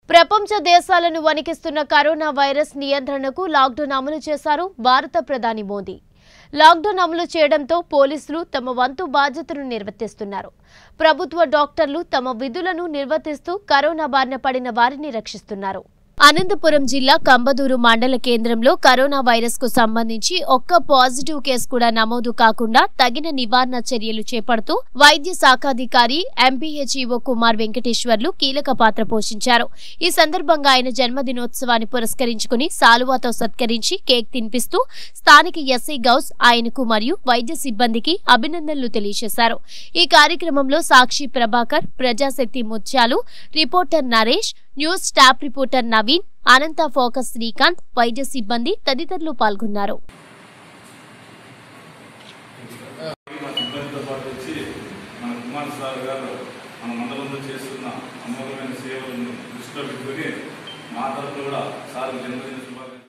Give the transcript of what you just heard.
ప్రపంచ దేశాలను వణికిస్తున్న కరోనా వైరస్ నియంత్రణకు లాక్డౌన్ అమలు చేశారు భారత ప్రధాని మోదీ లాక్డౌన్ అమలు చేయడంతో పోలీసులు తమ వంతు బాధ్యతను నిర్వర్తిస్తున్నారు ప్రభుత్వ డాక్టర్లు తమ విధులను నిర్వర్తిస్తూ కరోనా బారిన పడిన వారిని రక్షిస్తున్నారు అనంతపురం జిల్లా కంబదూరు మండల కేంద్రంలో కరోనా వైరస్ కు సంబంధించి ఒక్క పాజిటివ్ కేసు కూడా నమోదు కాకుండా తగిన నివారణ చర్యలు చేపడుతూ వైద్య శాఖాధికారి ఎంపీహెచ్ఈఓ కుమార్ వెంకటేశ్వర్లు కీలక పాత్ర పోషించారు ఈ సందర్భంగా ఆయన జన్మదినోత్సవాన్ని పురస్కరించుకుని సాలువాతో సత్కరించి కేక్ తినిపిస్తూ స్థానిక ఎస్ఐ గౌస్ ఆయనకు మరియు వైద్య సిబ్బందికి అభినందనలు తెలియజేశారు ఈ కార్యక్రమంలో సాక్షి Prabhakar Prajasakti Mutyalu reporter Naresh news staff reporter Naveen Anantha focus Srikanth వైద్య సిబ్బంది తదితరులు పాల్గొన్నారు మా సిబ్బందితో పాటు వచ్చి మన కుమార్ సార్ గారు మన మండలంలో చేస్తున్న అమూల్యమైన సేవలను దృష్టిలో పెట్టుకొని మా తరఫున కూడా సార్ జన్మదిన శుభాకాంక్షలు